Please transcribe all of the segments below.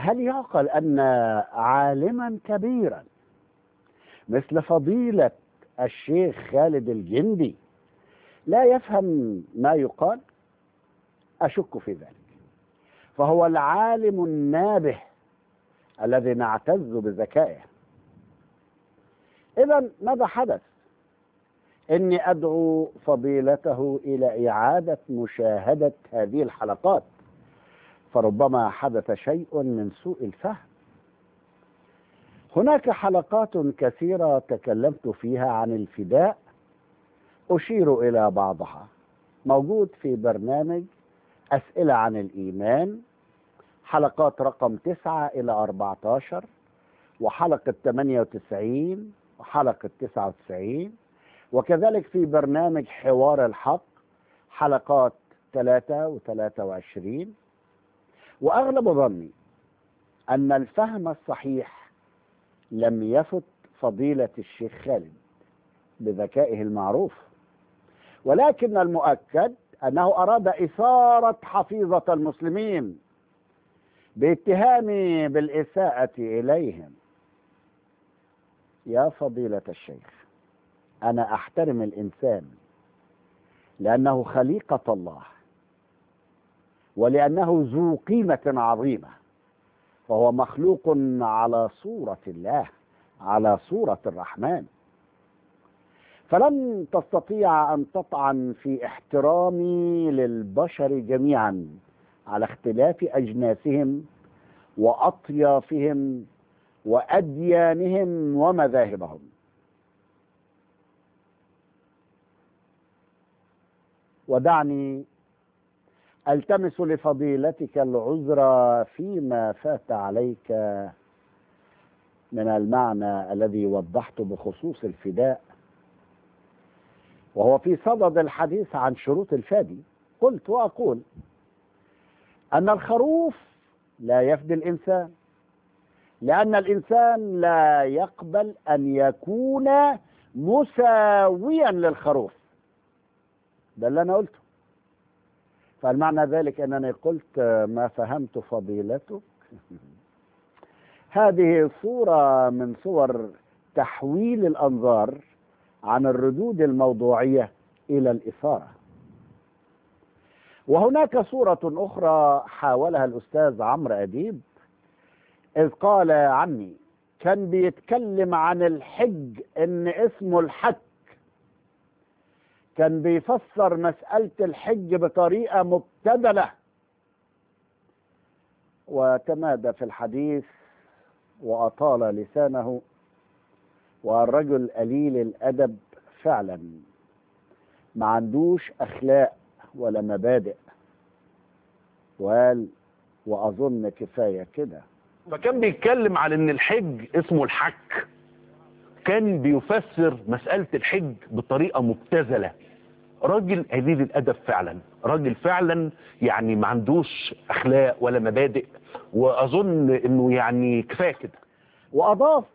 هل يعقل أن عالما كبيرا مثل فضيلة الشيخ خالد الجندي لا يفهم ما يقال أشك في ذلك فهو العالم النابه الذي نعتز بذكائه إذا ماذا حدث؟ إني أدعو فضيلته إلى إعادة مشاهدة هذه الحلقات فربما حدث شيء من سوء الفهم هناك حلقات كثيرة تكلمت فيها عن الفداء أشير إلى بعضها موجود في برنامج أسئلة عن الإيمان حلقات رقم 9 إلى 14 وحلقة 98 وحلقة 99 وكذلك في برنامج حوار الحق حلقات 3 و23 وأغلب ظني أن الفهم الصحيح لم يفت فضيلة الشيخ خالد بذكائه المعروف ولكن المؤكد أنه أراد إثارة حفيظة المسلمين باتهامي بالإساءة إليهم يا فضيلة الشيخ أنا أحترم الإنسان لأنه خليقة الله ولأنه ذو قيمة عظيمة فهو مخلوق على صورة الله على صورة الرحمن فلن تستطيع أن تطعن في احترامي للبشر جميعا على اختلاف أجناسهم وأطيافهم وأديانهم ومذاهبهم ودعني التمس لفضيلتك العذر فيما فات عليك من المعنى الذي وضحته بخصوص الفداء وهو في صدد الحديث عن شروط الفادي قلت واقول ان الخروف لا يفدي الانسان لان الانسان لا يقبل ان يكون مساويا للخروف ده اللي انا قلته فالمعنى ذلك انني قلت ما فهمت فضيلتك هذه صوره من صور تحويل الانظار عن الردود الموضوعيه الى الاثاره وهناك صوره اخرى حاولها الاستاذ عمرو اديب اذ قال عني كان بيتكلم عن الحج ان اسمه الحج كان بيفسر مسألة الحج بطريقة مبتذلة وتمادى في الحديث وأطال لسانه والرجل قليل الأدب فعلا ما عندوش أخلاق ولا مبادئ وقال وأظن كفاية كده فكان بيتكلم على ان الحج اسمه الحك كان بيفسر مسألة الحج بطريقة مبتذلة راجل قليل الأدب فعلا راجل فعلا يعني ما عندوش أخلاق ولا مبادئ وأظن أنه يعني كفاية كده وأضاف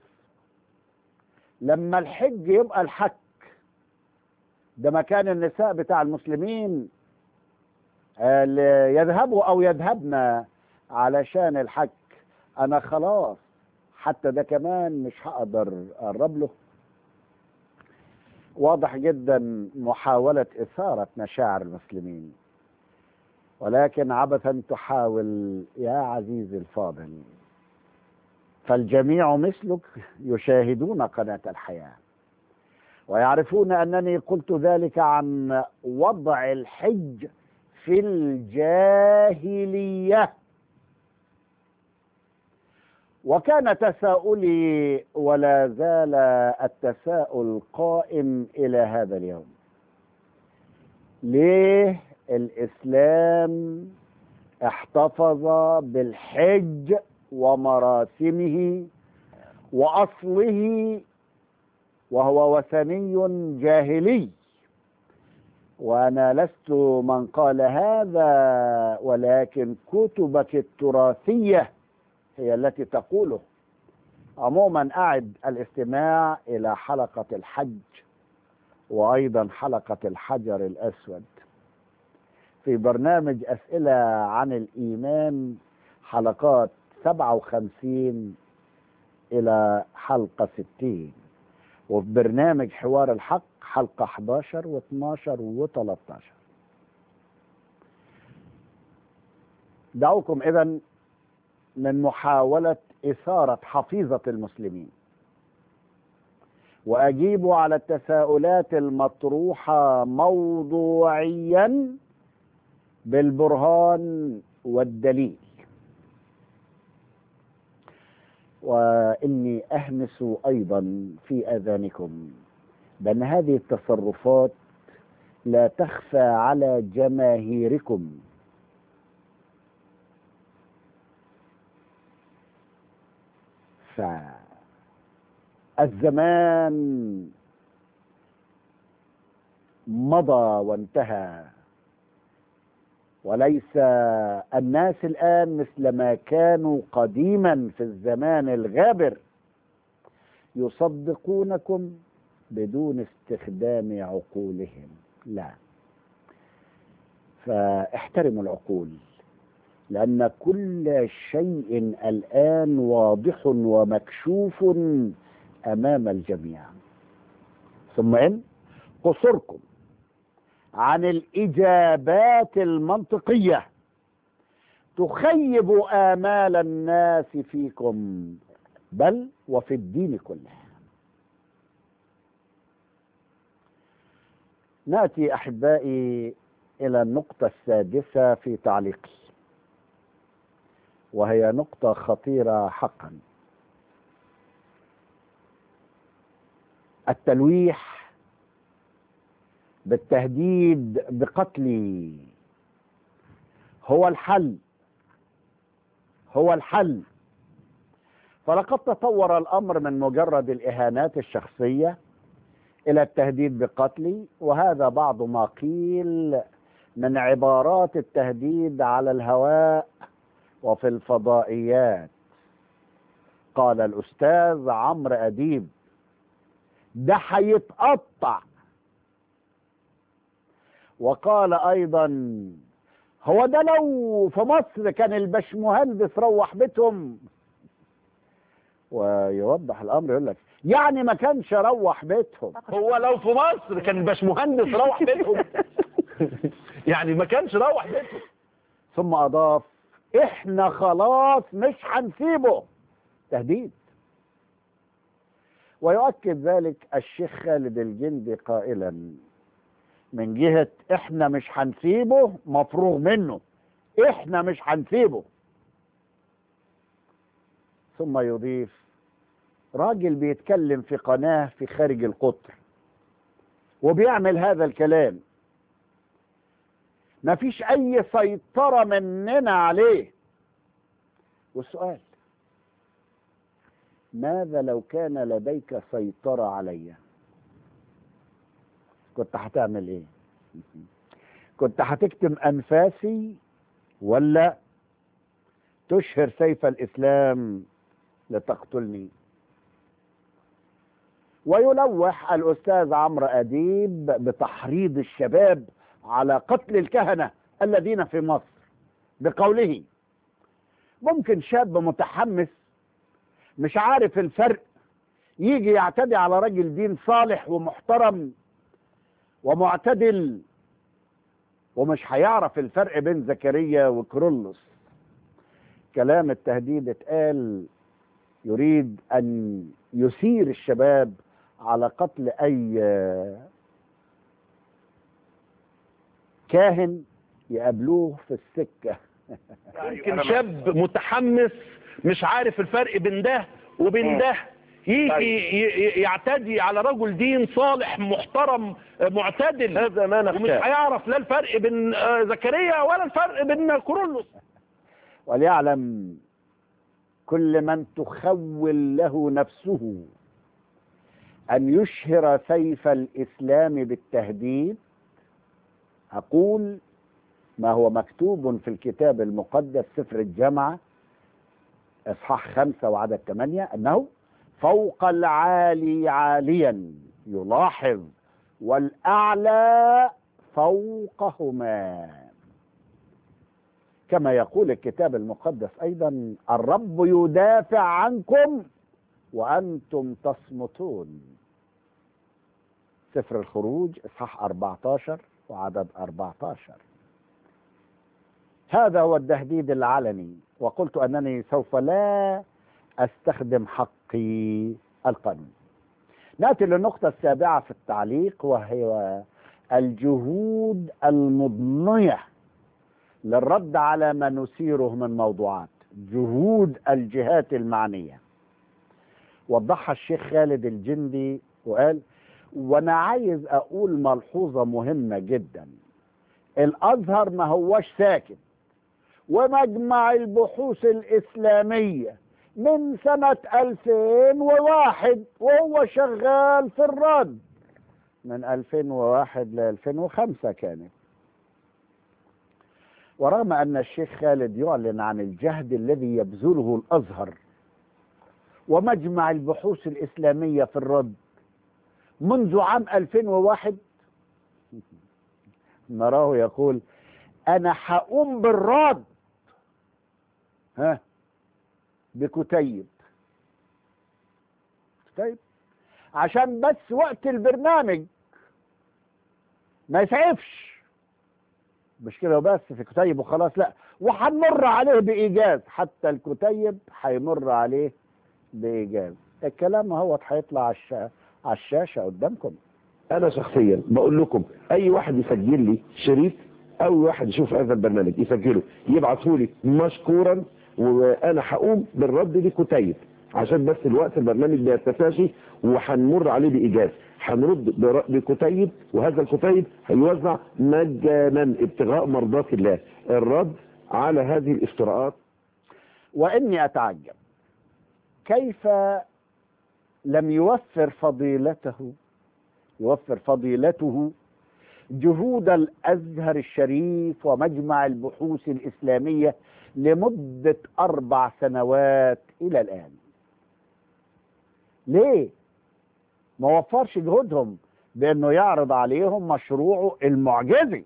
لما الحج يبقى الحك ده مكان النساء بتاع المسلمين اللي يذهبوا أو يذهبن علشان الحج أنا خلاص حتى ده كمان مش هقدر أقرب له واضح جدا محاولة إثارة مشاعر المسلمين ولكن عبثا تحاول يا عزيزي الفاضل فالجميع مثلك يشاهدون قناة الحياة ويعرفون أنني قلت ذلك عن وضع الحج في الجاهلية وكان تساؤلي ولا زال التساؤل قائم الى هذا اليوم ليه الاسلام احتفظ بالحج ومراسمه واصله وهو وثني جاهلي وانا لست من قال هذا ولكن كتبك التراثيه هي التي تقوله عموما أعد الاستماع إلى حلقة الحج وأيضا حلقة الحجر الأسود في برنامج أسئلة عن الإيمان حلقات 57 إلى حلقة 60 وفي برنامج حوار الحق حلقة 11 و12 و13 دعوكم إذا من محاولة إثارة حفيظة المسلمين وأجيب على التساؤلات المطروحة موضوعيا بالبرهان والدليل وإني أهمس أيضا في آذانكم بأن هذه التصرفات لا تخفى على جماهيركم فالزمان مضى وانتهى وليس الناس الآن مثل ما كانوا قديما في الزمان الغابر يصدقونكم بدون استخدام عقولهم لا فاحترموا العقول لأن كل شيء الآن واضح ومكشوف أمام الجميع ثم إن قصركم عن الإجابات المنطقية تخيب آمال الناس فيكم بل وفي الدين كله ناتي احبائي الى النقطه السادسه في تعليقي وهي نقطه خطيره حقا التلويح بالتهديد بقتلي هو الحل هو الحل فلقد تطور الامر من مجرد الاهانات الشخصيه الى التهديد بقتلي وهذا بعض ما قيل من عبارات التهديد على الهواء وفي الفضائيات قال الاستاذ عمرو اديب ده هيتقطع وقال ايضا هو ده لو في مصر كان البشمهندس روح بيتهم ويوضح الامر يقول لك يعني ما كانش روح بيتهم هو لو في مصر كان الباشمهندس روح بيتهم يعني ما كانش روح بيتهم ثم اضاف احنا خلاص مش هنسيبه تهديد ويؤكد ذلك الشيخ خالد الجندي قائلا من جهة احنا مش هنسيبه مفروغ منه احنا مش هنسيبه ثم يضيف راجل بيتكلم في قناة في خارج القطر وبيعمل هذا الكلام ما فيش اي سيطرة مننا عليه والسؤال ماذا لو كان لديك سيطرة علي كنت هتعمل ايه كنت هتكتم انفاسي ولا تشهر سيف الاسلام لتقتلني ويلوح الاستاذ عمرو اديب بتحريض الشباب على قتل الكهنه الذين في مصر بقوله ممكن شاب متحمس مش عارف الفرق يجي يعتدي على رجل دين صالح ومحترم ومعتدل ومش هيعرف الفرق بين زكريا وكرولوس كلام التهديد اتقال يريد ان يثير الشباب على قتل اي كاهن يقابلوه في السكه يمكن شاب متحمس مش عارف الفرق بين ده وبين ده يجي ي- يعتدي على رجل دين صالح محترم معتدل هذا ما ومش نخشاه هيعرف لا الفرق بين آه، زكريا ولا الفرق بين كورولوس وليعلم كل من تخول له نفسه ان يشهر سيف الاسلام بالتهديد اقول ما هو مكتوب في الكتاب المقدس سفر الجامعه اصحاح خمسه وعدد ثمانيه انه فوق العالي عاليا يلاحظ والاعلى فوقهما كما يقول الكتاب المقدس أيضا الرب يدافع عنكم وأنتم تصمتون سفر الخروج إصحاح 14 وعدد 14 هذا هو التهديد العلني وقلت أنني سوف لا أستخدم حقي القانوني نأتي للنقطة السابعة في التعليق وهي الجهود المضنية للرد على ما نثيره من موضوعات جهود الجهات المعنية وضحها الشيخ خالد الجندي وقال وانا عايز اقول ملحوظة مهمة جدا الازهر ما هوش ساكت ومجمع البحوث الاسلامية من سنة 2001 وهو شغال في الرد من 2001 ل 2005 كانت ورغم أن الشيخ خالد يعلن عن الجهد الذي يبذله الأزهر ومجمع البحوث الإسلامية في الرد منذ عام 2001 نراه يقول أنا هقوم بالرد ها بكتيب كتيب عشان بس وقت البرنامج ما يسعفش مش كده وبس في كتيب وخلاص لا وهنمر عليه بإيجاز حتى الكتيب هيمر عليه بإيجاز الكلام هو هيطلع على الشا- على الشاشة قدامكم انا شخصيا بقول لكم اي واحد يسجل لي شريط اي واحد يشوف هذا البرنامج يسجله يبعته لي مشكورا وانا هقوم بالرد لكتيب عشان بس الوقت البرنامج ما يرتفعش وهنمر عليه بايجاز هنرد بر- بكتيب وهذا الكتيب هيوزع مجانا ابتغاء مرضات الله الرد على هذه الافتراءات وإني أتعجب كيف لم يوفر فضيلته يوفر فضيلته جهود الأزهر الشريف ومجمع البحوث الإسلامية لمدة أربع سنوات إلى الآن ليه؟ ما وفرش جهودهم بأنه يعرض عليهم مشروعه المعجزي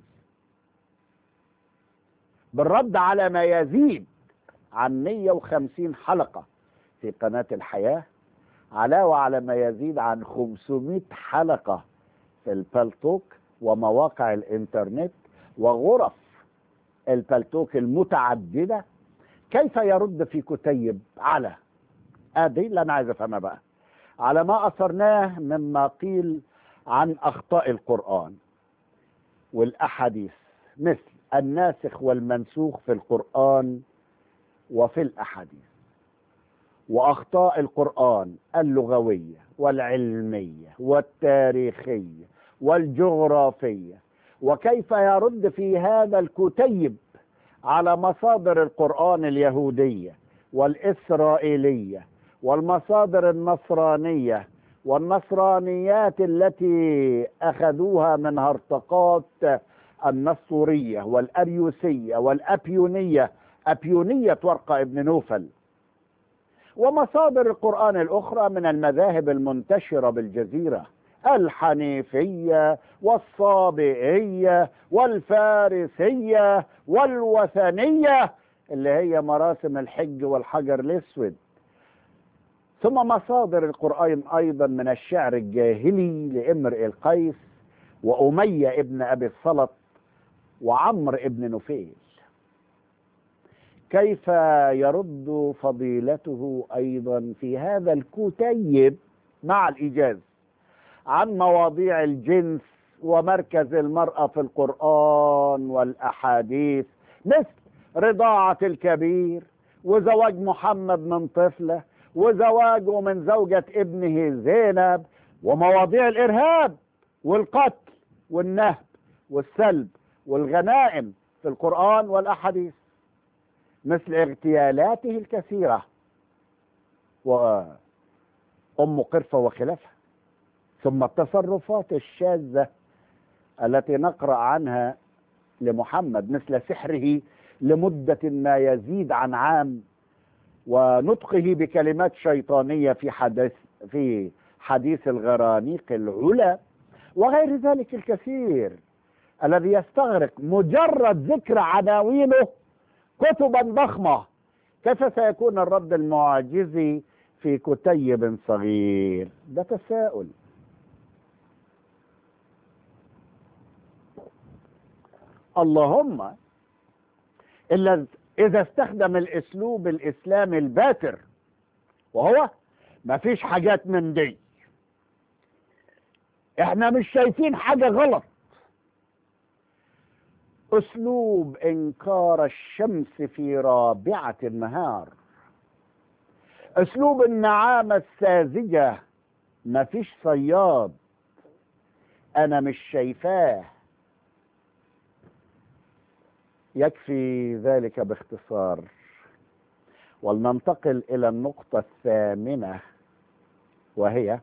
بالرد على ما يزيد عن 150 حلقة في قناة الحياة علاوة على ما يزيد عن 500 حلقة في البلتوك ومواقع الإنترنت وغرف البلتوك المتعددة كيف يرد في كتيب على ادي اللي انا عايز افهمها بقى على ما اثرناه مما قيل عن اخطاء القران والاحاديث مثل الناسخ والمنسوخ في القران وفي الاحاديث واخطاء القران اللغويه والعلميه والتاريخيه والجغرافيه وكيف يرد في هذا الكتيب على مصادر القران اليهوديه والاسرائيليه والمصادر النصرانيه والنصرانيات التي اخذوها من هرطقات النسطوريه والاريوسيه والابيونيه ابيونيه ورقه ابن نوفل ومصادر القرآن الأخرى من المذاهب المنتشرة بالجزيرة الحنيفية والصابئية والفارسية والوثنية اللي هي مراسم الحج والحجر الأسود ثم مصادر القرآن أيضا من الشعر الجاهلي لامرئ القيس وأمية ابن أبي الصلت وعمر ابن نفيل كيف يرد فضيلته ايضا في هذا الكتيب مع الايجاز عن مواضيع الجنس ومركز المراه في القران والاحاديث مثل رضاعه الكبير وزواج محمد من طفله وزواجه من زوجه ابنه زينب ومواضيع الارهاب والقتل والنهب والسلب والغنائم في القران والاحاديث مثل اغتيالاته الكثيرة وأم قرفة وخلافها ثم التصرفات الشاذة التي نقرأ عنها لمحمد مثل سحره لمدة ما يزيد عن عام ونطقه بكلمات شيطانية في حديث في حديث الغرانيق العلا وغير ذلك الكثير الذي يستغرق مجرد ذكر عناوينه كتبا ضخمة كيف سيكون الرد المعجزي في كتيب صغير ده تساؤل اللهم إلا إذا استخدم الأسلوب الإسلامي الباتر وهو ما فيش حاجات من دي احنا مش شايفين حاجة غلط أسلوب إنكار الشمس في رابعة النهار أسلوب النعامة الساذجة ما فيش صياد أنا مش شايفاه يكفي ذلك باختصار ولننتقل إلى النقطة الثامنة وهي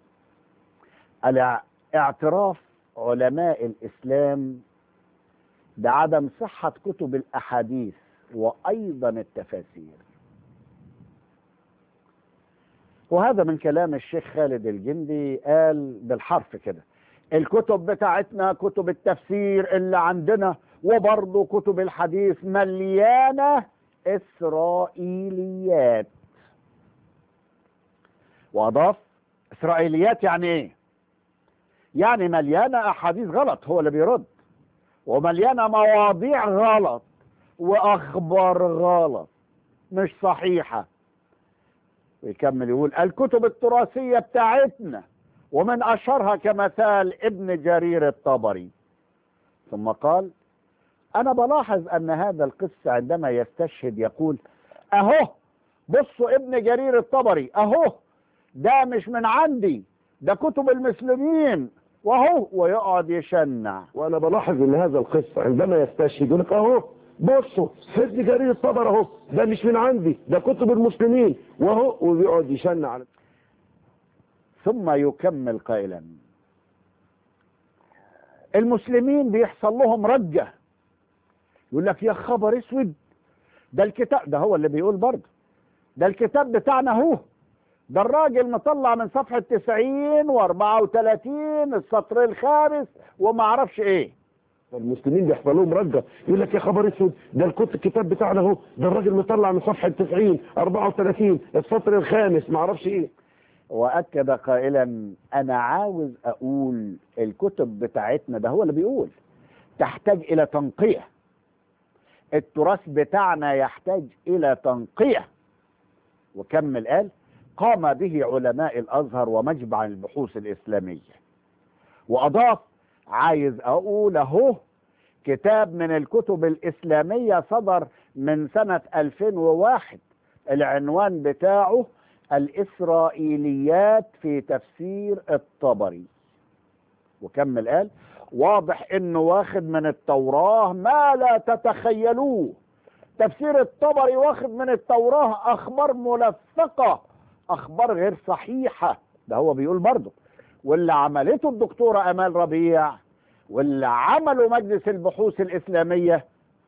اعتراف علماء الإسلام بعدم صحة كتب الأحاديث وأيضا التفاسير وهذا من كلام الشيخ خالد الجندي قال بالحرف كده الكتب بتاعتنا كتب التفسير اللي عندنا وبرضه كتب الحديث مليانة إسرائيليات وأضاف إسرائيليات يعني إيه؟ يعني مليانة أحاديث غلط هو اللي بيرد ومليانة مواضيع غلط وأخبار غلط مش صحيحة ويكمل يقول الكتب التراثية بتاعتنا ومن أشهرها كمثال ابن جرير الطبري ثم قال أنا بلاحظ أن هذا القس عندما يستشهد يقول أهو بصوا ابن جرير الطبري أهو ده مش من عندي ده كتب المسلمين وهو ويقعد يشنع وانا بلاحظ ان هذا القصة عندما يستشهد يقول لك اهو بصوا ابن جرير الطبر اهو ده مش من عندي ده كتب المسلمين وهو وبيقعد يشنع على ثم يكمل قائلا المسلمين بيحصل لهم رجة يقول لك يا خبر اسود ده الكتاب ده هو اللي بيقول برضه ده الكتاب بتاعنا هو ده الراجل مطلع من صفحة 90 و34 السطر الخامس وما اعرفش ايه المسلمين بيحصل لهم رجة يقول لك يا خبر اسود ده الكتب الكتاب بتاعنا اهو ده الراجل مطلع من صفحة 90 34 السطر الخامس ما اعرفش ايه واكد قائلا انا عاوز اقول الكتب بتاعتنا ده هو اللي بيقول تحتاج الى تنقية التراث بتاعنا يحتاج الى تنقية وكمل قال قام به علماء الازهر ومجمع البحوث الاسلامية واضاف عايز اقول اهو كتاب من الكتب الاسلامية صدر من سنة 2001 العنوان بتاعه الاسرائيليات في تفسير الطبري وكمل قال واضح انه واخد من التوراة ما لا تتخيلوه تفسير الطبري واخد من التوراة اخبار ملفقة اخبار غير صحيحة ده هو بيقول برضه واللي عملته الدكتورة امال ربيع واللي عمله مجلس البحوث الاسلامية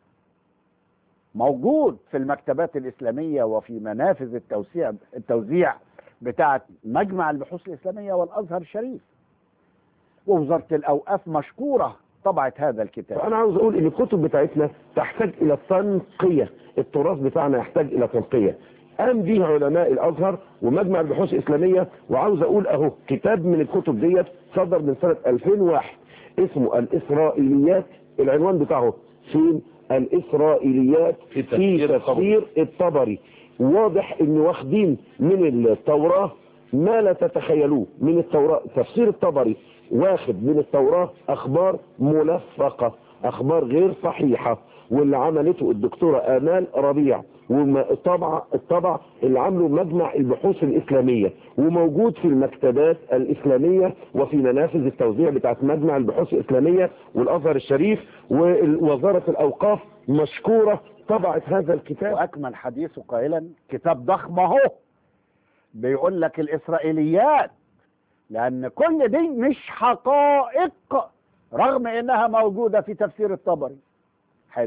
موجود في المكتبات الاسلامية وفي منافذ التوسيع التوزيع بتاعة مجمع البحوث الاسلامية والازهر الشريف ووزارة الاوقاف مشكورة طبعت هذا الكتاب انا عاوز اقول ان الكتب بتاعتنا تحتاج الى تنقية التراث بتاعنا يحتاج الى تنقية قام به علماء الازهر ومجمع البحوث الاسلامية وعاوز اقول اهو كتاب من الكتب ديت صدر من سنة 2001 اسمه الاسرائيليات العنوان بتاعه فين الاسرائيليات في في تفسير تفسير الطبري واضح ان واخدين من التوراة ما لا تتخيلوه من التوراة تفسير الطبري واخد من التوراة اخبار ملفقة اخبار غير صحيحة واللي عملته الدكتورة امال ربيع والطبع الطبع اللي عمله مجمع البحوث الاسلامية وموجود في المكتبات الاسلامية وفي منافذ التوزيع بتاعت مجمع البحوث الاسلامية والازهر الشريف ووزارة الاوقاف مشكورة طبعت هذا الكتاب واكمل حديثه قائلا كتاب ضخم اهو بيقول لك الاسرائيليات لان كل دي مش حقائق رغم انها موجودة في تفسير الطبري حلو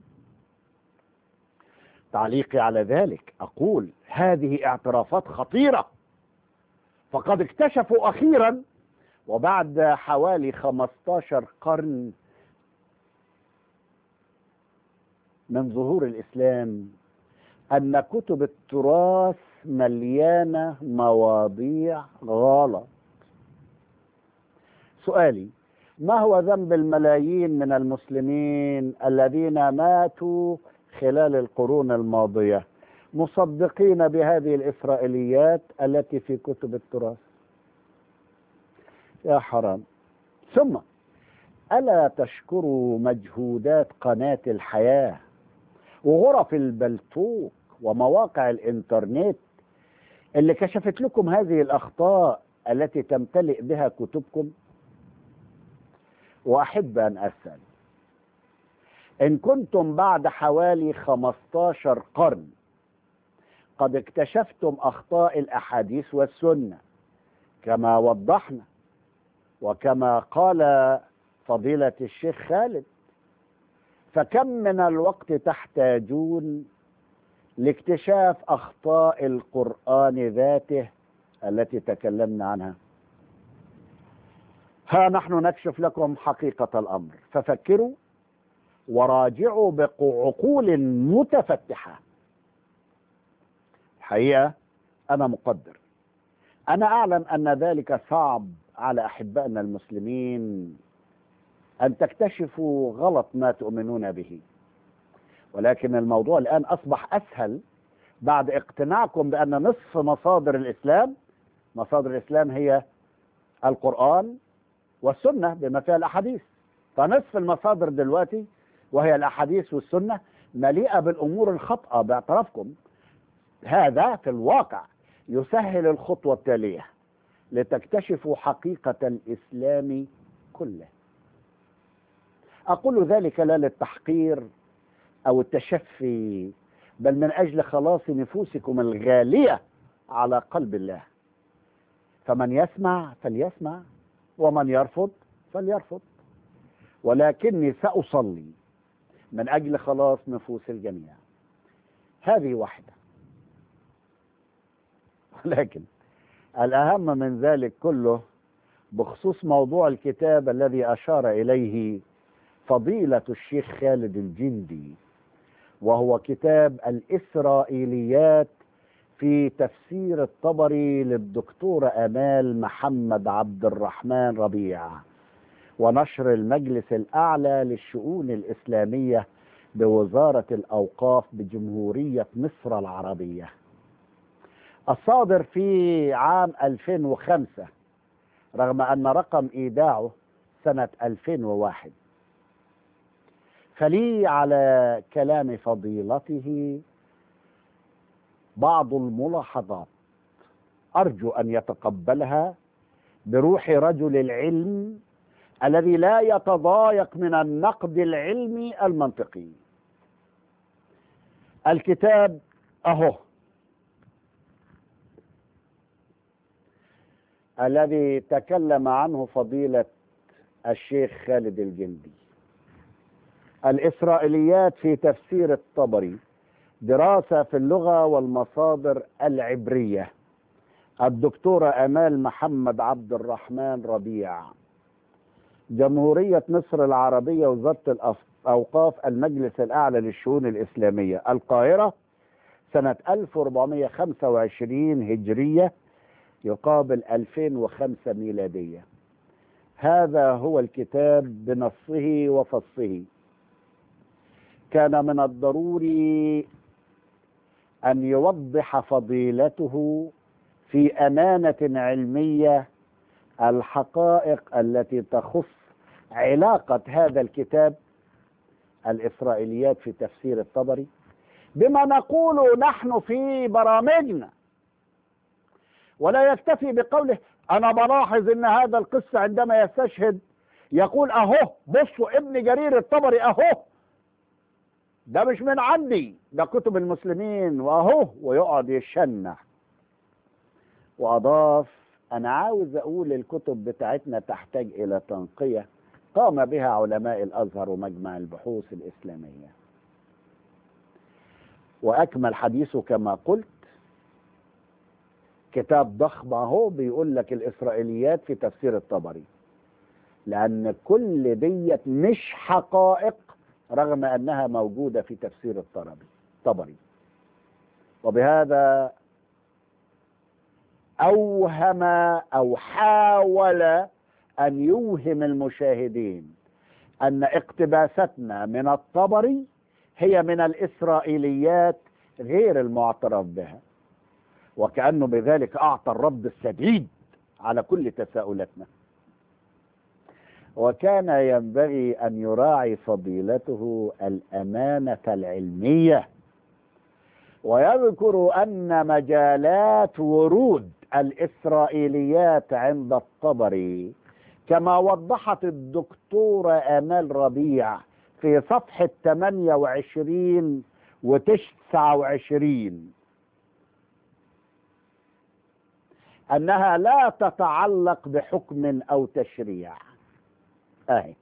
تعليقي على ذلك اقول هذه اعترافات خطيرة فقد اكتشفوا اخيرا وبعد حوالي 15 قرن من ظهور الإسلام أن كتب التراث مليانة مواضيع غلط سؤالي ما هو ذنب الملايين من المسلمين الذين ماتوا خلال القرون الماضية مصدقين بهذه الإسرائيليات التي في كتب التراث يا حرام ثم ألا تشكروا مجهودات قناة الحياة وغرف البلتوك ومواقع الإنترنت اللي كشفت لكم هذه الأخطاء التي تمتلئ بها كتبكم وأحب أن أسأل إن كنتم بعد حوالي 15 قرن قد اكتشفتم أخطاء الأحاديث والسنة كما وضحنا وكما قال فضيلة الشيخ خالد فكم من الوقت تحتاجون لاكتشاف أخطاء القرآن ذاته التي تكلمنا عنها ها نحن نكشف لكم حقيقة الأمر ففكروا وراجعوا بعقول متفتحة الحقيقة أنا مقدر أنا أعلم أن ذلك صعب على أحبائنا المسلمين أن تكتشفوا غلط ما تؤمنون به ولكن الموضوع الآن أصبح أسهل بعد اقتناعكم بأن نصف مصادر الإسلام مصادر الإسلام هي القرآن والسنة بما فيها الأحاديث فنصف المصادر دلوقتي وهي الأحاديث والسنة مليئة بالأمور الخطأة باعترافكم هذا في الواقع يسهل الخطوة التالية لتكتشفوا حقيقة الإسلام كله أقول ذلك لا للتحقير أو التشفي بل من أجل خلاص نفوسكم الغالية على قلب الله فمن يسمع فليسمع ومن يرفض فليرفض ولكني سأصلي من أجل خلاص نفوس الجميع هذه واحدة لكن الأهم من ذلك كله بخصوص موضوع الكتاب الذي أشار إليه فضيلة الشيخ خالد الجندي وهو كتاب الإسرائيليات في تفسير الطبري للدكتورة أمال محمد عبد الرحمن ربيع ونشر المجلس الأعلى للشؤون الإسلامية بوزارة الأوقاف بجمهورية مصر العربية الصادر في عام 2005 رغم أن رقم إيداعه سنة 2001 فلي على كلام فضيلته بعض الملاحظات أرجو أن يتقبلها بروح رجل العلم الذي لا يتضايق من النقد العلمي المنطقي الكتاب أهو الذي تكلم عنه فضيلة الشيخ خالد الجندي الإسرائيليات في تفسير الطبري دراسة في اللغة والمصادر العبرية الدكتورة أمال محمد عبد الرحمن ربيع جمهورية مصر العربية وزارة الأوقاف المجلس الأعلى للشؤون الإسلامية القاهرة سنة 1425 هجرية يقابل 2005 ميلادية هذا هو الكتاب بنصه وفصه كان من الضروري أن يوضح فضيلته في أمانة علمية الحقائق التي تخص علاقة هذا الكتاب الإسرائيليات في تفسير الطبري بما نقول نحن في برامجنا ولا يكتفي بقوله أنا بلاحظ أن هذا القصة عندما يستشهد يقول أهو بصوا ابن جرير الطبري أهو ده مش من عندي ده كتب المسلمين واهو ويقعد يشنع واضاف انا عاوز اقول الكتب بتاعتنا تحتاج الى تنقيه قام بها علماء الازهر ومجمع البحوث الاسلاميه واكمل حديثه كما قلت كتاب ضخم اهو بيقول لك الاسرائيليات في تفسير الطبري لان كل ديت مش حقائق رغم أنها موجودة في تفسير الطربي طبري وبهذا أوهم أو حاول أن يوهم المشاهدين أن اقتباستنا من الطبري هي من الإسرائيليات غير المعترف بها وكأنه بذلك أعطى الرد السديد على كل تساؤلاتنا وكان ينبغي أن يراعي فضيلته الأمانة العلمية ويذكر أن مجالات ورود الإسرائيليات عند الطبري كما وضحت الدكتورة آمال ربيع في صفحة 28 و 29 أنها لا تتعلق بحكم أو تشريع أهي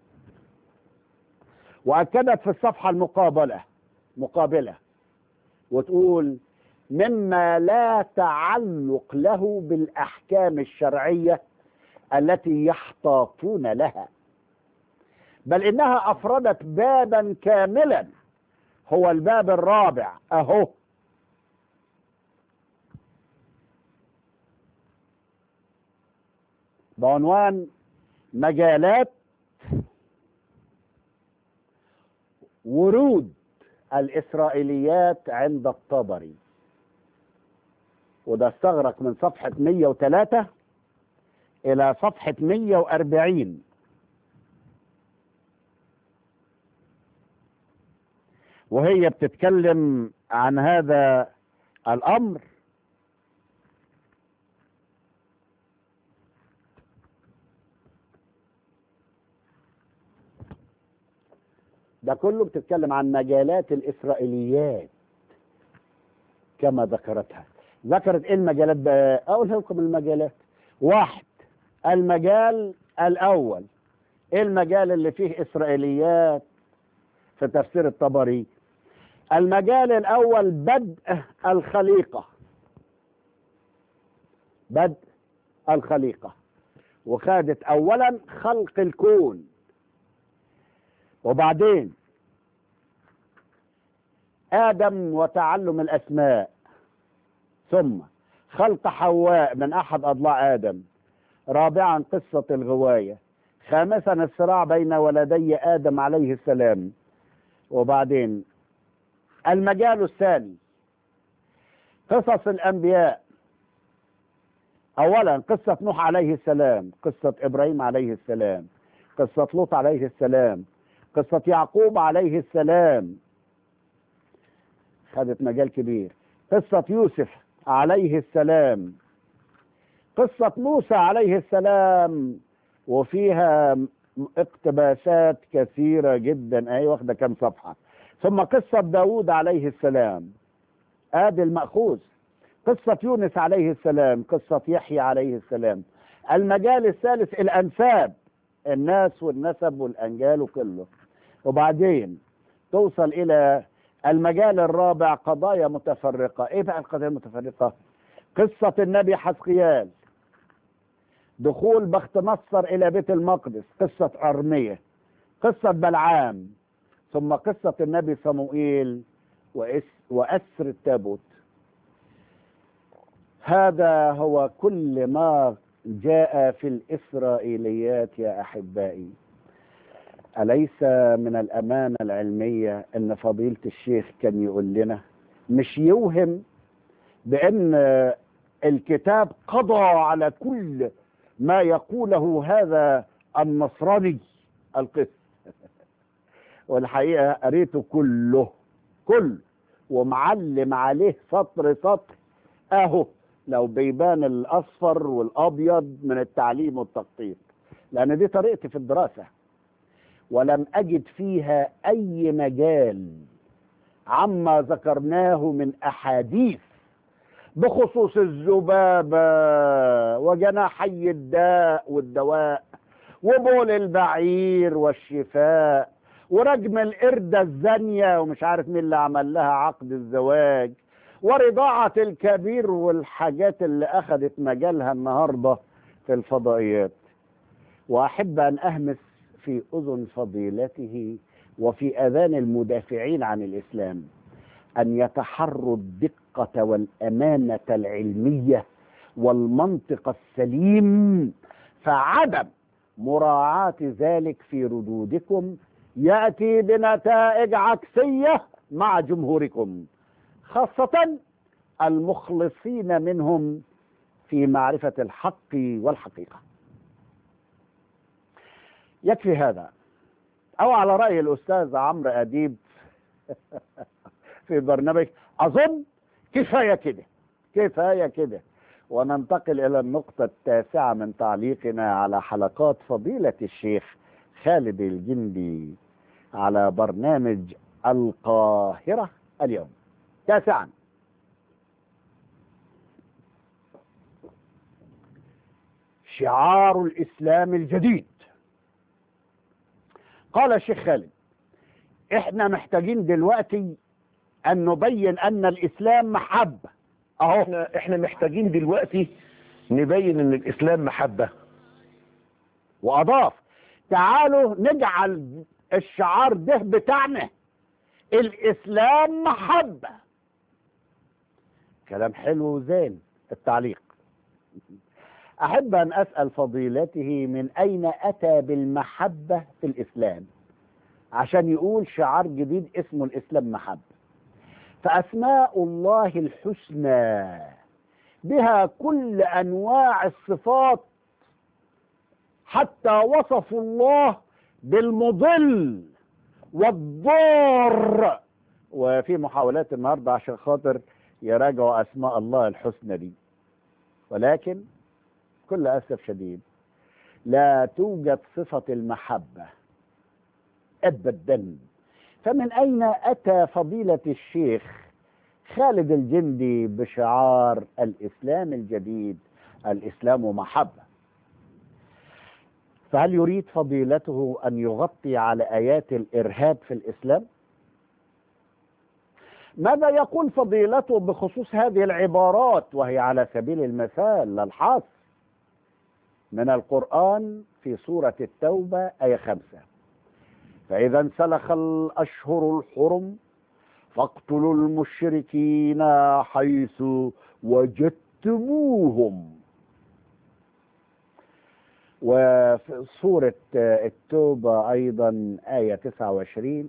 وأكدت في الصفحة المقابلة مقابلة وتقول مما لا تعلق له بالأحكام الشرعية التي يحتاطون لها بل إنها أفردت بابا كاملا هو الباب الرابع أهو بعنوان مجالات ورود الإسرائيليات عند الطبري وده استغرق من صفحة 103 إلى صفحة 140 وهي بتتكلم عن هذا الأمر ده كله بتتكلم عن مجالات الإسرائيليات كما ذكرتها ذكرت ايه المجالات بقى اقول لكم المجالات واحد المجال الاول ايه المجال اللي فيه اسرائيليات في تفسير الطبري المجال الاول بدء الخليقه بدء الخليقه وخدت اولا خلق الكون وبعدين ادم وتعلم الاسماء ثم خلق حواء من احد اضلاع ادم رابعا قصه الغوايه خامسا الصراع بين ولدي ادم عليه السلام وبعدين المجال الثاني قصص الانبياء اولا قصه نوح عليه السلام قصه ابراهيم عليه السلام قصه لوط عليه السلام قصه يعقوب عليه السلام خدت مجال كبير قصه يوسف عليه السلام قصة موسى عليه السلام وفيها اقتباسات كثيرة جدا اهي واخدة كم صفحة ثم قصة داود عليه السلام ادي المأخوذ قصة يونس عليه السلام قصة يحيى عليه السلام المجال الثالث الأنساب الناس والنسب والأنجال وكله وبعدين توصل إلى المجال الرابع قضايا متفرقة ايه بقى القضايا المتفرقة قصة النبي حسقيال دخول بخت نصر الى بيت المقدس قصة ارمية قصة بلعام ثم قصة النبي صموئيل وأسر التابوت هذا هو كل ما جاء في الإسرائيليات يا أحبائي أليس من الأمانة العلمية أن فضيلة الشيخ كان يقول لنا مش يوهم بأن الكتاب قضى على كل ما يقوله هذا النصراني القس والحقيقة قريته كله كل ومعلم عليه سطر سطر اهو لو بيبان الاصفر والابيض من التعليم والتخطيط لان دي طريقتي في الدراسه ولم أجد فيها أي مجال عما ذكرناه من أحاديث بخصوص الذبابة وجناحي الداء والدواء وبول البعير والشفاء ورجم القردة الزانية ومش عارف مين اللي عمل لها عقد الزواج ورضاعة الكبير والحاجات اللي أخذت مجالها النهاردة في الفضائيات وأحب أن أهمس في أذن فضيلته وفي اذان المدافعين عن الاسلام ان يتحروا الدقه والامانه العلميه والمنطق السليم فعدم مراعاه ذلك في ردودكم ياتي بنتائج عكسيه مع جمهوركم خاصه المخلصين منهم في معرفه الحق والحقيقه يكفي هذا او على راي الاستاذ عمرو اديب في برنامج اظن كفايه كده كفايه كده وننتقل الى النقطه التاسعه من تعليقنا على حلقات فضيله الشيخ خالد الجندي على برنامج القاهره اليوم تاسعا شعار الاسلام الجديد قال الشيخ خالد احنا محتاجين دلوقتي ان نبين ان الاسلام محبه اهو احنا احنا محتاجين دلوقتي نبين ان الاسلام محبه واضاف تعالوا نجعل الشعار ده بتاعنا الاسلام محبه كلام حلو وزين التعليق احب ان اسال فضيلته من اين اتى بالمحبه في الاسلام عشان يقول شعار جديد اسمه الاسلام محبه فاسماء الله الحسنى بها كل انواع الصفات حتى وصفوا الله بالمضل والضار وفي محاولات النهارده عشان خاطر يراجعوا اسماء الله الحسنى دي ولكن بكل اسف شديد لا توجد صفه المحبه ابدا فمن اين اتى فضيله الشيخ خالد الجندي بشعار الاسلام الجديد الاسلام محبه فهل يريد فضيلته ان يغطي على ايات الارهاب في الاسلام ماذا يقول فضيلته بخصوص هذه العبارات وهي على سبيل المثال لا الحصر من القرآن في سورة التوبة آية خمسة فإذا انسلخ الأشهر الحرم فاقتلوا المشركين حيث وجدتموهم وفي سورة التوبة أيضا آية 29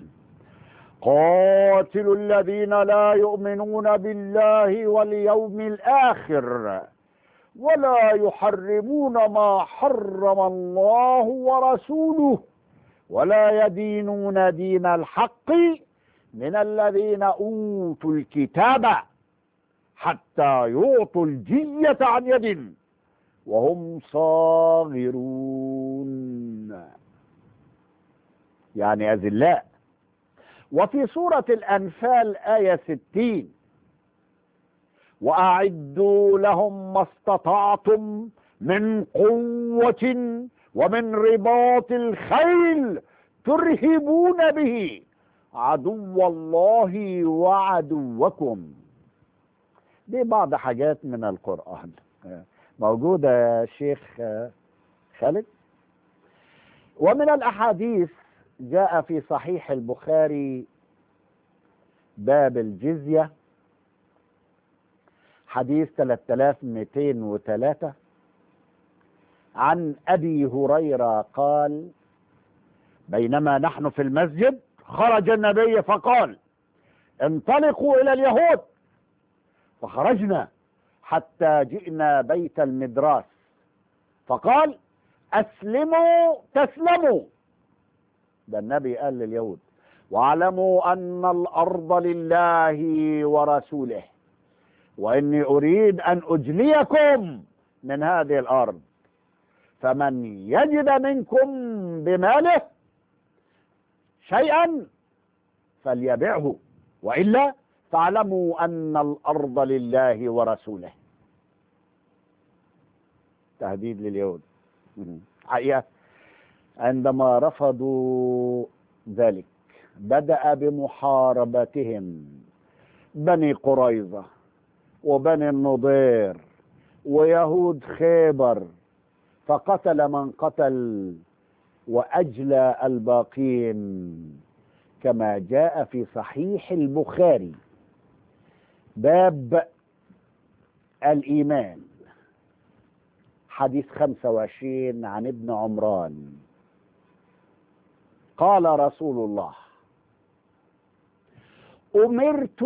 قاتلوا الذين لا يؤمنون بالله واليوم الآخر ولا يحرمون ما حرم الله ورسوله ولا يدينون دين الحق من الذين اوتوا الكتاب حتى يعطوا الجيه عن يد وهم صاغرون يعني اذلاء وفي سوره الانفال ايه ستين واعدوا لهم ما استطعتم من قوه ومن رباط الخيل ترهبون به عدو الله وعدوكم دي بعض حاجات من القرآن موجودة يا شيخ خالد ومن الأحاديث جاء في صحيح البخاري باب الجزية حديث 3203 عن ابي هريره قال بينما نحن في المسجد خرج النبي فقال انطلقوا الى اليهود فخرجنا حتى جئنا بيت المدراس فقال اسلموا تسلموا ده النبي قال لليهود واعلموا ان الارض لله ورسوله واني اريد ان اجليكم من هذه الارض فمن يجد منكم بماله شيئا فليبعه والا فاعلموا ان الارض لله ورسوله تهديد لليهود حقيقه عندما رفضوا ذلك بدا بمحاربتهم بني قريظه وبني النضير ويهود خيبر فقتل من قتل وأجلى الباقين كما جاء في صحيح البخاري باب الإيمان حديث 25 عن ابن عمران قال رسول الله أمرت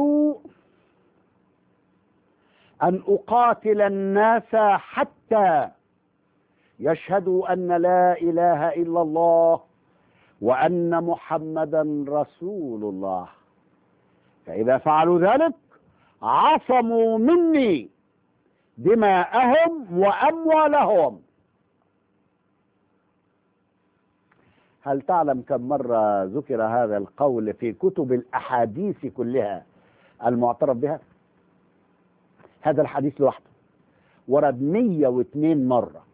أن أقاتل الناس حتى يشهدوا أن لا إله إلا الله وأن محمدا رسول الله فإذا فعلوا ذلك عصموا مني دماءهم وأموالهم هل تعلم كم مرة ذكر هذا القول في كتب الأحاديث كلها المعترف بها هذا الحديث لوحده ورد 102 مرة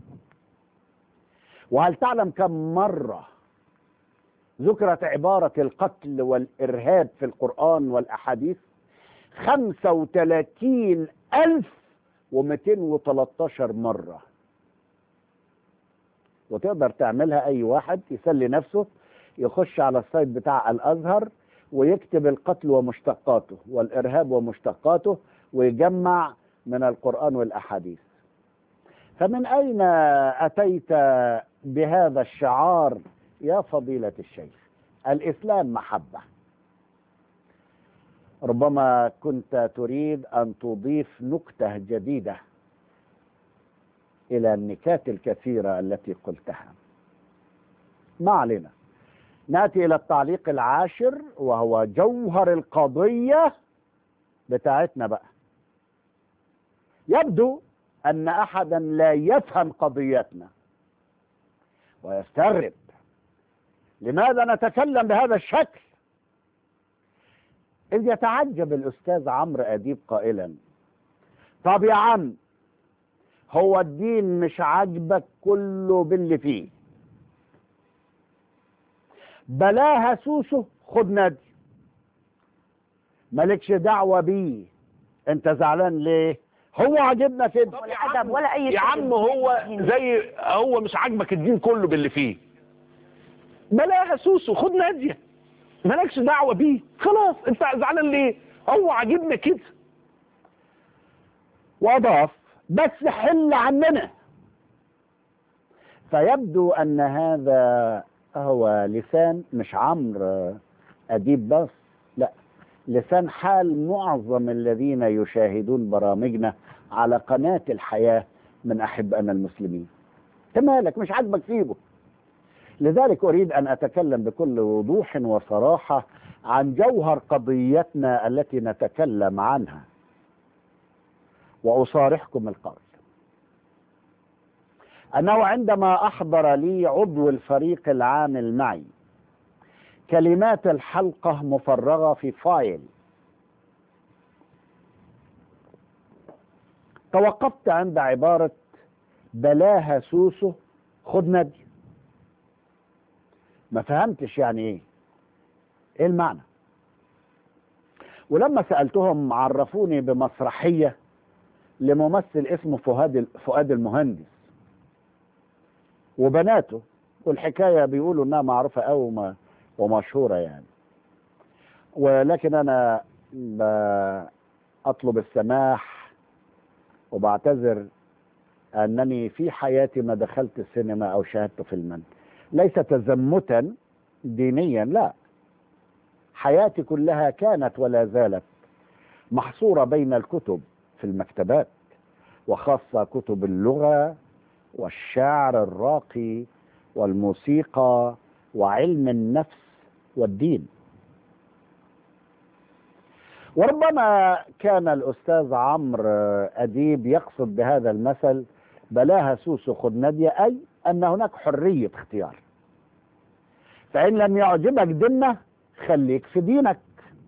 وهل تعلم كم مرة ذكرت عبارة القتل والإرهاب في القرآن والأحاديث 35 ألف و213 مرة وتقدر تعملها أي واحد يسلي نفسه يخش على السايت بتاع الأزهر ويكتب القتل ومشتقاته والإرهاب ومشتقاته ويجمع من القرآن والأحاديث فمن أين أتيت بهذا الشعار يا فضيلة الشيخ الإسلام محبة ربما كنت تريد أن تضيف نكتة جديدة إلى النكات الكثيرة التي قلتها ما علينا نأتي إلى التعليق العاشر وهو جوهر القضية بتاعتنا بقى يبدو أن أحدا لا يفهم قضيتنا ويستغرب لماذا نتكلم بهذا الشكل إذ يتعجب الأستاذ عمرو أديب قائلا طب يا عم هو الدين مش عاجبك كله باللي فيه بلاها سوسه خد نادي مالكش دعوة بيه انت زعلان ليه هو عاجبنا كده طب يا عجب عم ولا أي يا شيء عم هو زي هو مش عاجبك الدين كله باللي فيه بلاها سوسو خد ناديه مالكش دعوه بيه خلاص انت زعلان ليه هو عاجبنا كده واضاف بس حل عننا فيبدو ان هذا هو لسان مش عمرو اديب بس لا لسان حال معظم الذين يشاهدون برامجنا على قناة الحياة من أحبائنا المسلمين انت مالك مش عاجبك سيبه لذلك أريد أن أتكلم بكل وضوح وصراحة عن جوهر قضيتنا التي نتكلم عنها وأصارحكم القول أنه عندما أحضر لي عضو الفريق العامل معي كلمات الحلقة مفرغة في فايل توقفت عند عبارة بلاها سوسو خد نادي ما فهمتش يعني ايه ايه المعنى ولما سألتهم عرفوني بمسرحية لممثل اسمه فؤاد فؤاد المهندس وبناته والحكاية بيقولوا انها معروفة قوي ومشهورة يعني ولكن انا اطلب السماح وبعتذر انني في حياتي ما دخلت السينما او شاهدت فيلما ليس تزمتا دينيا لا حياتي كلها كانت ولا زالت محصورة بين الكتب في المكتبات وخاصة كتب اللغة والشعر الراقي والموسيقى وعلم النفس والدين وربما كان الأستاذ عمرو أديب يقصد بهذا المثل بلاها سوسو خد نادية أي أن هناك حرية اختيار فإن لم يعجبك ديننا خليك في دينك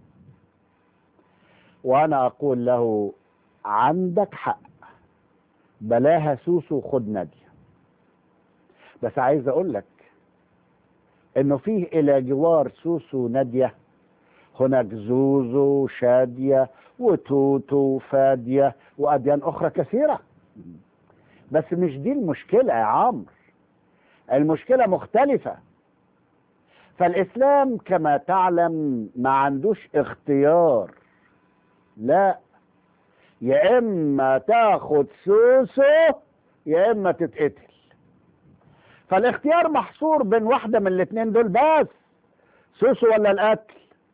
وأنا أقول له عندك حق بلاها سوسو خد نادية بس عايز أقول لك إنه فيه إلى جوار سوسو نادية هناك زوزو شادية وتوتو فادية وأديان أخرى كثيرة بس مش دي المشكلة يا عمرو المشكلة مختلفة فالإسلام كما تعلم ما عندوش اختيار لا يا إما تاخد سوسو يا إما تتقتل فالاختيار محصور بين واحدة من الاتنين دول بس سوسو ولا القتل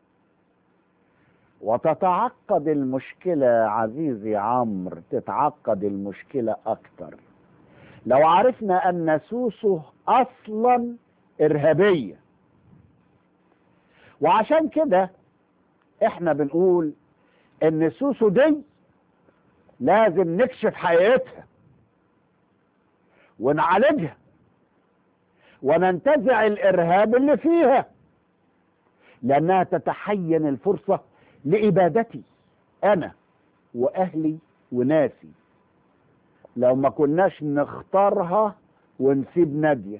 وتتعقد المشكلة عزيزي عمرو تتعقد المشكلة أكتر لو عرفنا أن سوسو أصلا إرهابية وعشان كده احنا بنقول ان سوسو دي لازم نكشف حقيقتها ونعالجها وننتزع الارهاب اللي فيها لانها تتحين الفرصه لابادتي انا واهلي وناسي لو ما كناش نختارها ونسيب ناديه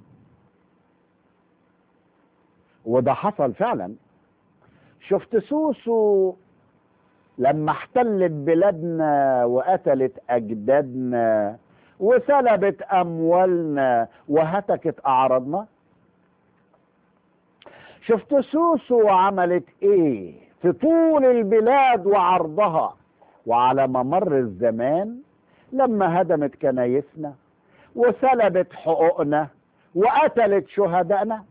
وده حصل فعلا شفت سوسو لما احتلت بلادنا وقتلت اجدادنا وسلبت اموالنا وهتكت اعراضنا شفت سوسو عملت ايه في طول البلاد وعرضها وعلى ممر الزمان لما هدمت كنايسنا وسلبت حقوقنا وقتلت شهدائنا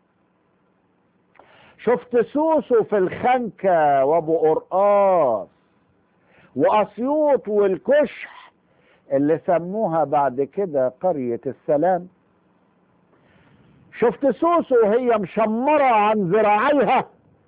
شفت سوسو في الخنكة وابو قرقاص واسيوط والكشح اللي سموها بعد كده قرية السلام شفت سوسو وهي مشمرة عن ذراعيها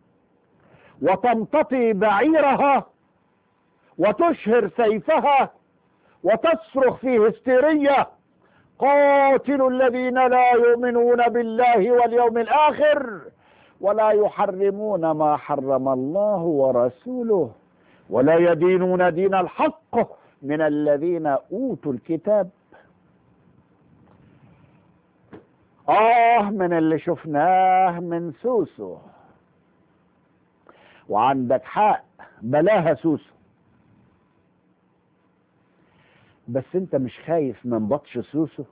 وتمتطي بعيرها وتشهر سيفها وتصرخ في هستيرية قاتلوا الذين لا يؤمنون بالله واليوم الآخر ولا يحرمون ما حرم الله ورسوله ولا يدينون دين الحق من الذين اوتوا الكتاب اه من اللي شفناه من سوسو وعندك حق بلاها سوسو بس انت مش خايف من بطش سوسو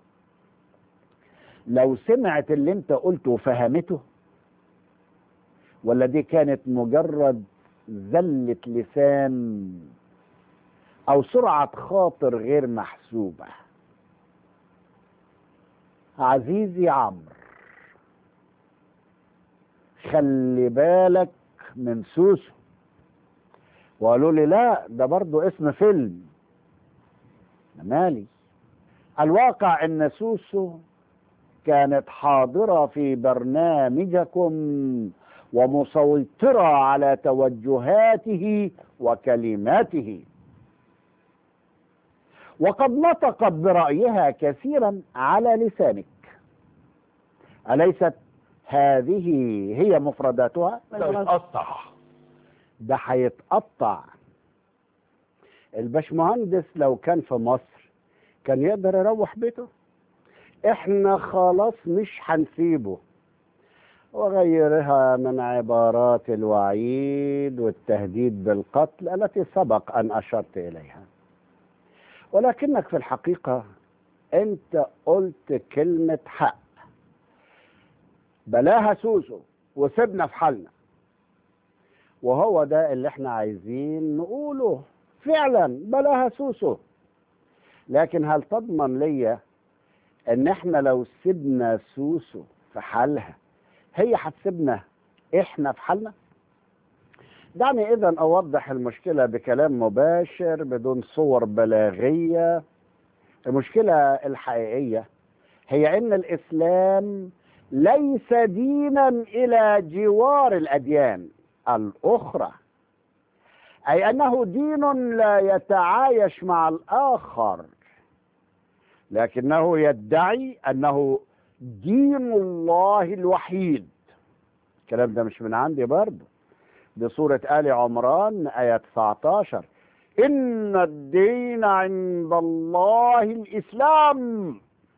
لو سمعت اللي انت قلته وفهمته ولا دي كانت مجرد زلة لسان او سرعة خاطر غير محسوبة عزيزي عمرو خلي بالك من سوسو وقالوا لي لا ده برضو اسم فيلم مالي الواقع ان سوسو كانت حاضرة في برنامجكم ومسيطرة على توجهاته وكلماته وقد نطقت برأيها كثيرا على لسانك أليست هذه هي مفرداتها يتقطع ده هيتقطع الباشمهندس لو كان في مصر كان يقدر يروح بيته احنا خلاص مش هنسيبه وغيرها من عبارات الوعيد والتهديد بالقتل التي سبق ان اشرت اليها ولكنك في الحقيقه انت قلت كلمه حق بلاها سوسو وسيبنا في حالنا وهو ده اللي احنا عايزين نقوله فعلا بلاها سوسو لكن هل تضمن ليا ان احنا لو سيبنا سوسو في حالها هي هتسيبنا احنا في حالنا دعني اذا اوضح المشكله بكلام مباشر بدون صور بلاغيه المشكله الحقيقيه هي ان الاسلام ليس دينا الى جوار الاديان الاخرى اي انه دين لا يتعايش مع الاخر لكنه يدعي انه دين الله الوحيد الكلام ده مش من عندي برضه دي سورة آل عمران آية 19 إن الدين عند الله الإسلام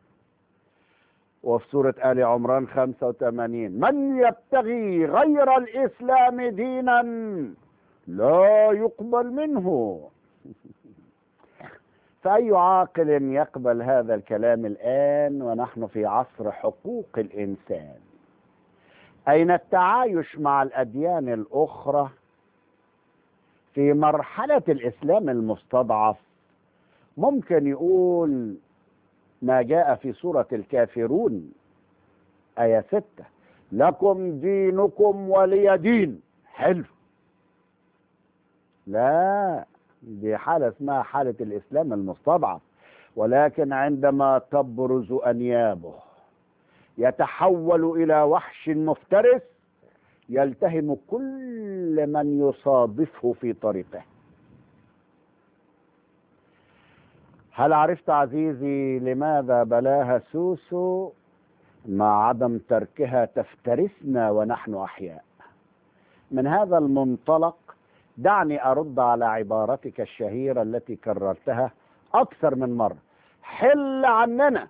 وفي سورة آل عمران 85 من يبتغي غير الإسلام دينا لا يقبل منه فأي عاقل يقبل هذا الكلام الآن ونحن في عصر حقوق الإنسان أين التعايش مع الأديان الأخرى في مرحلة الإسلام المستضعف ممكن يقول ما جاء في سورة الكافرون آية ستة لكم دينكم ولي دين حلو لا دي حالة اسمها حالة الإسلام المستضعف ولكن عندما تبرز أنيابه يتحول إلى وحش مفترس يلتهم كل من يصادفه في طريقه هل عرفت عزيزي لماذا بلاها سوسو مع عدم تركها تفترسنا ونحن أحياء من هذا المنطلق دعني أرد على عبارتك الشهيرة التي كررتها أكثر من مرة حل عننا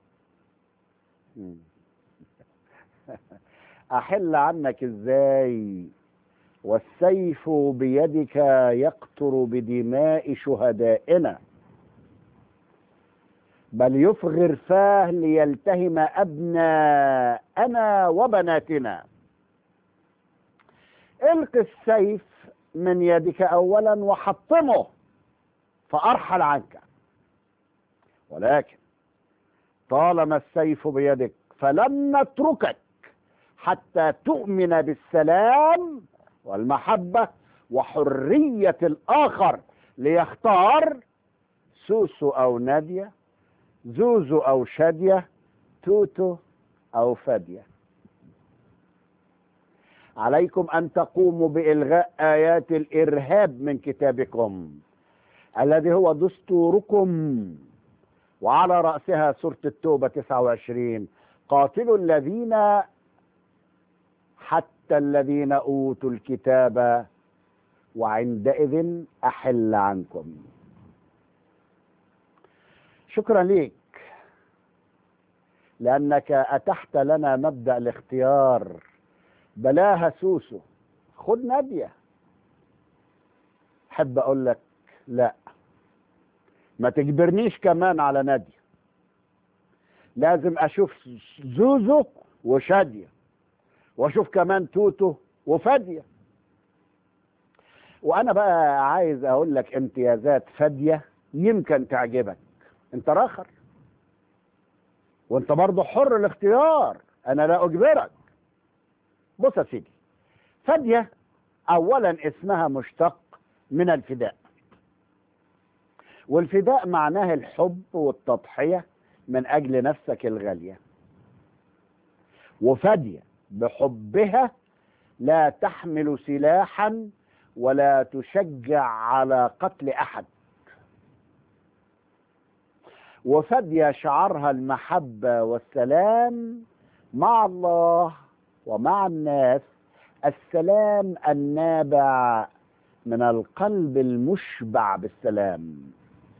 أحل عنك إزاي والسيف بيدك يقطر بدماء شهدائنا بل يفغر فاه ليلتهم أبناءنا وبناتنا الق السيف من يدك أولا وحطمه فأرحل عنك ولكن طالما السيف بيدك فلن نتركك حتى تؤمن بالسلام والمحبة وحرية الآخر ليختار سوسو أو نادية زوزو أو شادية توتو أو فادية عليكم أن تقوموا بإلغاء آيات الإرهاب من كتابكم الذي هو دستوركم وعلى رأسها سورة التوبة 29 قاتلوا الذين حتى الذين أوتوا الكتاب وعندئذ أحل عنكم شكرا ليك لأنك أتحت لنا مبدأ الاختيار بلاها سوسو خد نادية حب أقول لك لا ما تجبرنيش كمان على نادية لازم أشوف زوزو وشادية وأشوف كمان توتو وفادية وأنا بقى عايز أقول لك امتيازات فادية يمكن تعجبك أنت راخر وأنت برضه حر الاختيار أنا لا أجبرك بص يا سيدي فادية أولا اسمها مشتق من الفداء والفداء معناه الحب والتضحية من أجل نفسك الغالية وفادية بحبها لا تحمل سلاحا ولا تشجع على قتل أحد وفادية شعارها المحبة والسلام مع الله ومع الناس السلام النابع من القلب المشبع بالسلام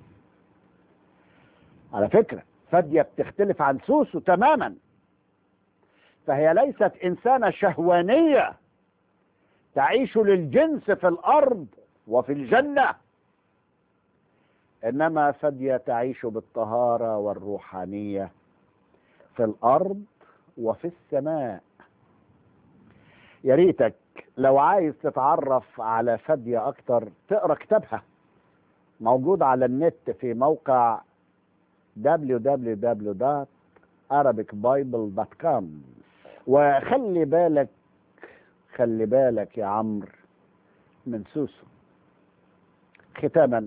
على فكرة فادية بتختلف عن سوسو تماما فهي ليست إنسانة شهوانية تعيش للجنس في الأرض وفي الجنة إنما فادية تعيش بالطهارة والروحانية في الأرض وفي السماء يا ريتك لو عايز تتعرف على فادية أكتر تقرأ كتابها موجود على النت في موقع www.arabicbible.com وخلي بالك خلي بالك يا عمرو من سوسو ختاما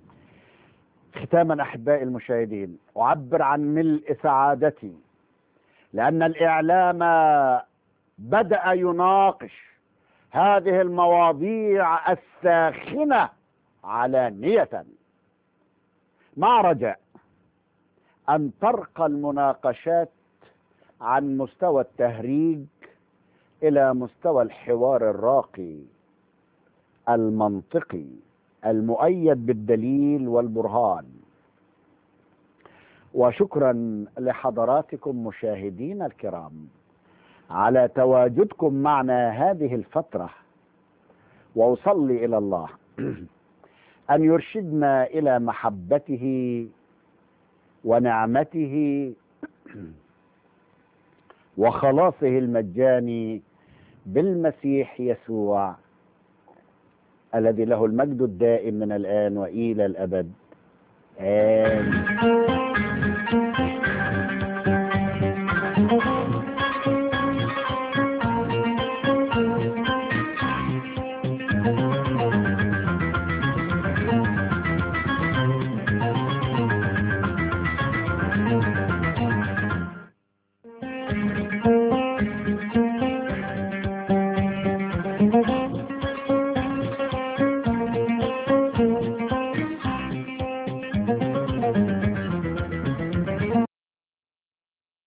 ختاما احبائي المشاهدين اعبر عن ملء سعادتي لان الاعلام بدا يناقش هذه المواضيع الساخنه علانيه مع رجاء ان ترقى المناقشات عن مستوى التهريج الى مستوى الحوار الراقي المنطقي المؤيد بالدليل والبرهان وشكرا لحضراتكم مشاهدينا الكرام على تواجدكم معنا هذه الفتره واصلي الى الله أن يرشدنا إلى محبته ونعمته وخلاصه المجاني بالمسيح يسوع الذي له المجد الدائم من الآن وإلى الأبد آمين